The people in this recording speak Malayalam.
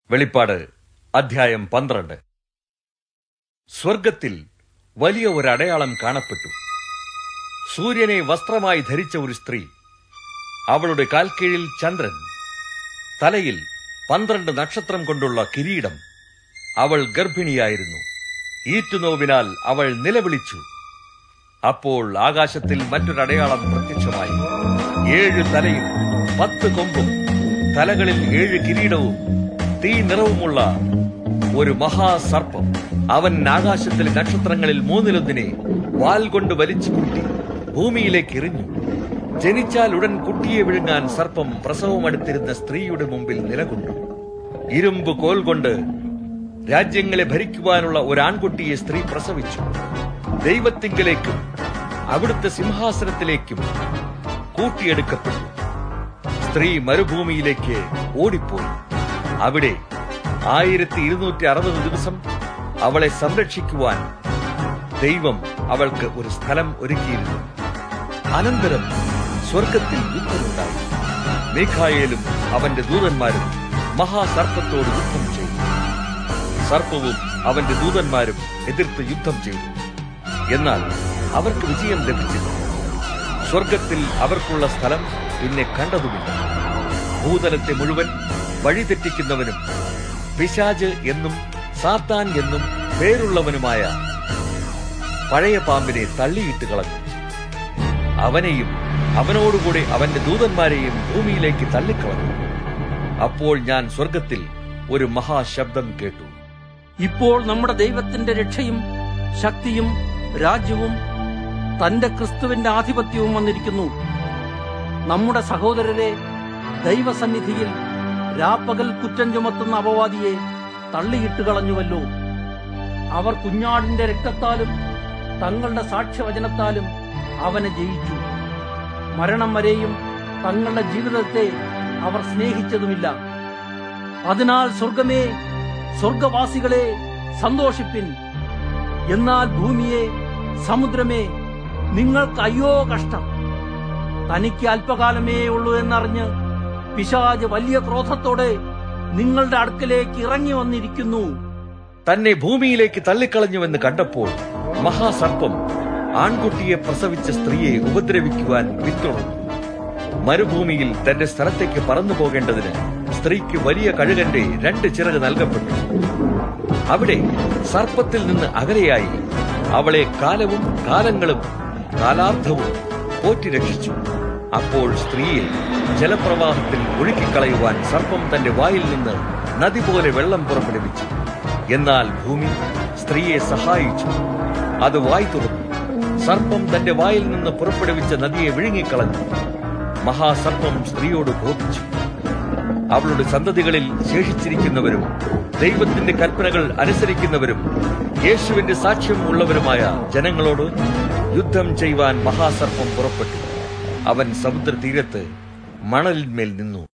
വെളിപ്പാട് അധ്യായം പന്ത്രണ്ട് സ്വർഗത്തിൽ വലിയ ഒരു അടയാളം കാണപ്പെട്ടു സൂര്യനെ വസ്ത്രമായി ധരിച്ച ഒരു സ്ത്രീ അവളുടെ കാൽക്കീഴിൽ ചന്ദ്രൻ തലയിൽ പന്ത്രണ്ട് നക്ഷത്രം കൊണ്ടുള്ള കിരീടം അവൾ ഗർഭിണിയായിരുന്നു ഈറ്റുനോവിനാൽ അവൾ നിലവിളിച്ചു അപ്പോൾ ആകാശത്തിൽ മറ്റൊരടയാളം പ്രത്യക്ഷമായി ഏഴ് തലയും പത്ത് കൊമ്പും തലകളിൽ ഏഴ് കിരീടവും തീ നിറവുമുള്ള ഒരു മഹാസർപ്പം അവൻ ആകാശത്തിലെ നക്ഷത്രങ്ങളിൽ മൂന്നിലൊന്നിനെ വാൽ കൊണ്ട് വലിച്ചു കൂട്ടി ഭൂമിയിലേക്ക് എറിഞ്ഞു ജനിച്ചാൽ ഉടൻ കുട്ടിയെ വിഴുങ്ങാൻ സർപ്പം പ്രസവം അടുത്തിരുന്ന സ്ത്രീയുടെ മുമ്പിൽ നിലകൊണ്ടു ഇരുമ്പ് കോൽ കൊണ്ട് രാജ്യങ്ങളെ ഭരിക്കുവാനുള്ള ഒരു ആൺകുട്ടിയെ സ്ത്രീ പ്രസവിച്ചു ദൈവത്തിങ്കലേക്കും അവിടുത്തെ സിംഹാസനത്തിലേക്കും കൂട്ടിയെടുക്കപ്പെട്ടു സ്ത്രീ മരുഭൂമിയിലേക്ക് ഓടിപ്പോയി അവിടെ ആയിരത്തി ഇരുന്നൂറ്റി അറുപത് ദിവസം അവളെ സംരക്ഷിക്കുവാൻ ദൈവം അവൾക്ക് ഒരു സ്ഥലം ഒരുക്കിയിരുന്നു അനന്തരം സ്വർഗത്തിൽ യുദ്ധമുണ്ടായി മീഖായേലും അവന്റെ ദൂതന്മാരും മഹാസർപ്പത്തോട് യുദ്ധം ചെയ്തു സർപ്പവും അവന്റെ ദൂതന്മാരും എതിർത്ത് യുദ്ധം ചെയ്തു എന്നാൽ അവർക്ക് വിജയം ലഭിച്ചില്ല സ്വർഗത്തിൽ അവർക്കുള്ള സ്ഥലം പിന്നെ കണ്ടതുമില്ല ഭൂതലത്തെ മുഴുവൻ വഴിതെറ്റിക്കുന്നവനും പിശാജ് എന്നും സാത്താൻ എന്നും പേരുള്ളവനുമായ പഴയ പാമ്പിനെ തള്ളിയിട്ട് കളഞ്ഞു അവനെയും അവനോടുകൂടെ അവന്റെ ദൂതന്മാരെയും ഭൂമിയിലേക്ക് തള്ളിക്കളഞ്ഞു അപ്പോൾ ഞാൻ സ്വർഗത്തിൽ ഒരു മഹാശബ്ദം കേട്ടു ഇപ്പോൾ നമ്മുടെ ദൈവത്തിന്റെ രക്ഷയും ശക്തിയും രാജ്യവും തന്റെ ക്രിസ്തുവിന്റെ ആധിപത്യവും വന്നിരിക്കുന്നു നമ്മുടെ സഹോദരരെ ദൈവസന്നിധിയിൽ രാപ്പകൽ കുറ്റം ചുമത്തുന്ന അപവാദിയെ തള്ളിയിട്ട് കളഞ്ഞുവല്ലോ അവർ കുഞ്ഞാടിന്റെ രക്തത്താലും തങ്ങളുടെ സാക്ഷ്യവചനത്താലും അവനെ ജയിച്ചു മരണം വരെയും തങ്ങളുടെ ജീവിതത്തെ അവർ സ്നേഹിച്ചതുമില്ല അതിനാൽ സ്വർഗമേ സ്വർഗവാസികളെ സന്തോഷിപ്പിൻ എന്നാൽ ഭൂമിയെ സമുദ്രമേ നിങ്ങൾക്ക് അയ്യോ കഷ്ടം തനിക്ക് അല്പകാലമേ ഉള്ളൂ എന്നറിഞ്ഞ് പിശാജ് വലിയ ക്രോധത്തോടെ നിങ്ങളുടെ അടുക്കലേക്ക് ഇറങ്ങി വന്നിരിക്കുന്നു തന്നെ ഭൂമിയിലേക്ക് തള്ളിക്കളഞ്ഞുവെന്ന് കണ്ടപ്പോൾ മഹാസർപ്പം ആൺകുട്ടിയെ പ്രസവിച്ച സ്ത്രീയെ ഉപദ്രവിക്കുവാൻ പിന്തുടർന്നു മരുഭൂമിയിൽ തന്റെ സ്ഥലത്തേക്ക് പറന്നു പോകേണ്ടതിന് സ്ത്രീക്ക് വലിയ കഴുകന്റെ രണ്ട് ചിറക് നൽകപ്പെട്ടു അവിടെ സർപ്പത്തിൽ നിന്ന് അകലെയായി അവളെ കാലവും കാലങ്ങളും കാലാർത്ഥവും പോറ്റി രക്ഷിച്ചു അപ്പോൾ സ്ത്രീയെ ജലപ്രവാഹത്തിൽ ഒഴുക്കിക്കളയുവാൻ സർപ്പം തന്റെ വായിൽ നിന്ന് നദി പോലെ വെള്ളം പുറപ്പെടുവിച്ചു എന്നാൽ ഭൂമി സ്ത്രീയെ സഹായിച്ചു അത് വായി തുറന്നു സർപ്പം തന്റെ വായിൽ നിന്ന് പുറപ്പെടുവിച്ച നദിയെ വിഴുങ്ങിക്കളഞ്ഞു മഹാസർപ്പം സ്ത്രീയോട് കോപിച്ചു അവളുടെ സന്തതികളിൽ ശേഷിച്ചിരിക്കുന്നവരും ദൈവത്തിന്റെ കൽപ്പനകൾ അനുസരിക്കുന്നവരും യേശുവിന്റെ സാക്ഷ്യം ഉള്ളവരുമായ ജനങ്ങളോട് യുദ്ധം ചെയ്യുവാൻ മഹാസർപ്പം പുറപ്പെട്ടു അവൻ സമുദ്രതീരത്ത് മണലിന്മേൽ നിന്നു